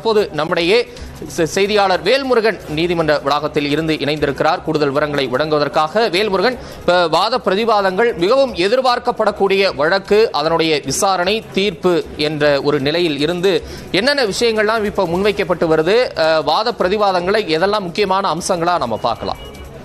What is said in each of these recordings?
தற்போது நம்முடைய செ- செய்தியாளர் வேல்முருகன் நீதிமன்ற வளாகத்தில் இருந்து இணைந்திருக்கிறார் கூடுதல் விவரங்களை வழங்குவதற்காக வேல்முருகன் இப்ப வாத பிரதிவாதங்கள் மிகவும் எதிர்பார்க்கப்படக்கூடிய வழக்கு அதனுடைய விசாரணை தீர்ப்பு என்ற ஒரு நிலையில் இருந்து என்னென்ன விஷயங்கள்லாம் இப்ப முன்வைக்கப்பட்டு வருது அஹ், வாத பிரதிவாதங்களை எதெல்லாம் முக்கியமான அம்சங்களா நம்ம பார்க்கலாம்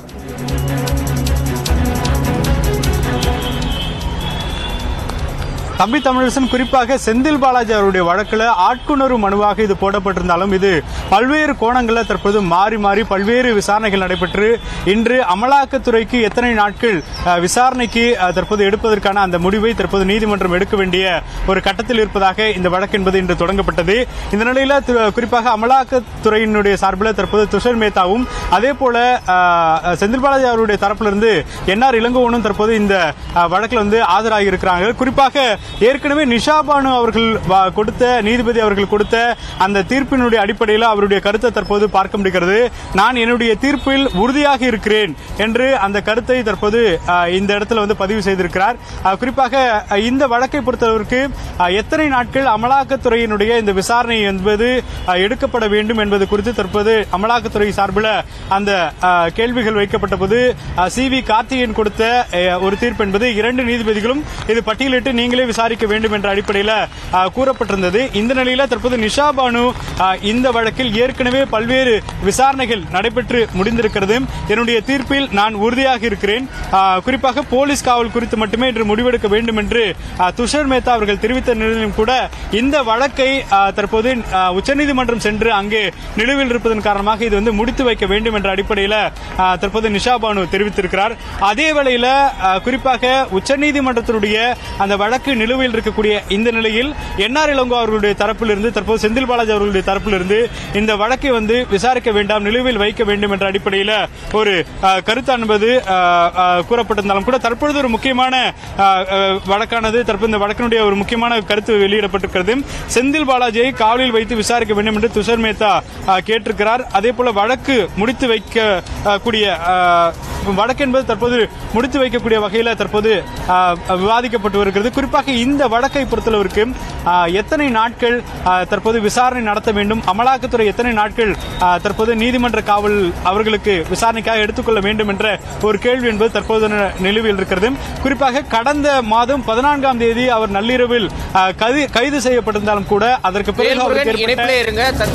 தம்பி தமிழரசன் குறிப்பாக செந்தில் பாலாஜி அவருடைய வழக்குல ஆட்குணர்வு மனுவாக இது போடப்பட்டிருந்தாலும் இது பல்வேறு கோணங்களில் தற்போது மாறி மாறி பல்வேறு விசாரணைகள் நடைபெற்று இன்று அமலாக்கத்துறைக்கு எத்தனை நாட்கள் அஹ், விசாரணைக்கு அஹ், தற்போது எடுப்பதற்கான அந்த முடிவை தற்போது நீதிமன்றம் எடுக்க வேண்டிய ஒரு கட்டத்தில் இருப்பதாக இந்த வழக்கு என்பது இன்று தொடங்கப்பட்டது இந்த நிலையில து- குறிப்பாக அமலாக்கத்துறையினுடைய சார்பில் தற்போது துஷர் மேத்தாவும் அதே போல அஹ், செந்தில் பாலாஜி அவருடைய தரப்பிலிருந்து என்ஆர் இளங்கோவனும் தற்போது இந்த அஹ், வழக்குல வந்து ஆஜராகி இருக்கிறாங்க குறிப்பாக ஏற்கனவே நிஷா பானு அவர்கள் வ- கொடுத்த நீதிபதி அவர்கள் கொடுத்த அந்த தீர்ப்பினுடைய அடிப்படையில் அவருடைய கருத்தை தற்போது பார்க்க முடிகிறது நான் என்னுடைய தீர்ப்பில் உறுதியாக இருக்கிறேன் என்று அந்த கருத்தை தற்போது அஹ், இந்த இடத்துல வந்து பதிவு செய்திருக்கிறார் அஹ், குறிப்பாக அஹ், இந்த வழக்கை பொறுத்தளவிற்கு அஹ், எத்தனை நாட்கள் அமலாக்கத்துறையினுடைய இந்த விசாரணை என்பது அஹ், எடுக்கப்பட வேண்டும் என்பது குறித்து தற்போது அமலாக்கத்துறை சார்பில் அந்த அஹ், கேள்விகள் வைக்கப்பட்ட போது சி வி கார்த்திகேயன் கொடுத்த அஹ், ஒரு தீர்ப்பு என்பது இரண்டு நீதிபதிகளும் இது பட்டியலிட்டு நீங்களே விசாரிக்க வேண்டும் என்ற அடிப்படையில் அஹ், கூறப்பட்டிருந்தது இந்த நிலையில தற்போது நிஷா பானு அஹ், இந்த வழக்கில் ஏற்கனவே பல்வேறு விசாரணைகள் நடைபெற்று முடிந்திருக்கிறது என்னுடைய தீர்ப்பில் நான் உறுதியாக இருக்கிறேன் அஹ், குறிப்பாக போலீஸ் காவல் குறித்து மட்டுமே இன்று முடிவெடுக்க வேண்டும் என்று அஹ், துஷர் மேத்தா அவர்கள் தெரிவித்த நிலையிலும் கூட இந்த வழக்கை அஹ், தற்போது அஹ், உச்சநீதிமன்றம் சென்று அங்கே நிலுவையில் இருப்பதன் காரணமாக இது வந்து முடித்து வைக்க வேண்டும் என்ற அடிப்படையில் அஹ், தற்போது நிஷா பானு தெரிவித்திருக்கிறார் அதே வேளையில அஹ், குறிப்பாக உச்சநீதிமன்றத்தினுடைய அந்த வழக்கு நிலுவையில் இருக்கக்கூடிய இந்த நிலையில் என்ஆர் இளங்கோ அவர்களுடைய தரப்பிலிருந்து தற்போது செந்தில் பாலாஜி அவர்களுடைய தரப்பிலிருந்து இந்த வழக்கை வந்து விசாரிக்க வேண்டாம் நிலுவையில் வைக்க வேண்டும் என்ற அடிப்படையில் ஒரு அஹ், கருத்து என்பது அஹ், அஹ், கூறப்பட்டிருந்தாலும் கூட தற்பொழுது ஒரு முக்கியமான அஹ், அஹ், வழக்கானது தற்போது இந்த வழக்கினுடைய ஒரு முக்கியமான கருத்து வெளியிடப்பட்டிருக்கிறது செந்தில் பாலாஜியை காவலில் வைத்து விசாரிக்க வேண்டும் என்று துஷர் மேத்தா அஹ், கேட்டிருக்கிறார் அதே போல வழக்கு முடித்து வைக்க அஹ், கூடிய அஹ், வழக்கு என்பது தற்போது முடித்து வைக்கக்கூடிய வகையில் தற்போது அஹ், விவாதிக்கப்பட்டு வருகிறது குறிப்பாக இந்த வழக்கை பொறுத்தளவிற்கு அஹ், எத்தனை நாட்கள் அஹ், தற்போது விசாரணை நடத்த வேண்டும் அமலாக்கத்துறை எத்தனை நாட்கள் அஹ், தற்போது நீதிமன்ற காவல் அவர்களுக்கு விசாரணைக்காக எடுத்துக்கொள்ள வேண்டும் என்ற ஒரு கேள்வி என்பது தற்போது ந- நிலுவையில் இருக்கிறது குறிப்பாக கடந்த மாதம் பதினான்காம் தேதி அவர் நள்ளிரவில் அஹ், கைது- கைது செய்யப்பட்டிருந்தாலும் கூட அதற்கு பிறகு அவருக்கு வேல்முருகன் ஏற்பட்ட இணைப்பிலே இருங்க தற்போது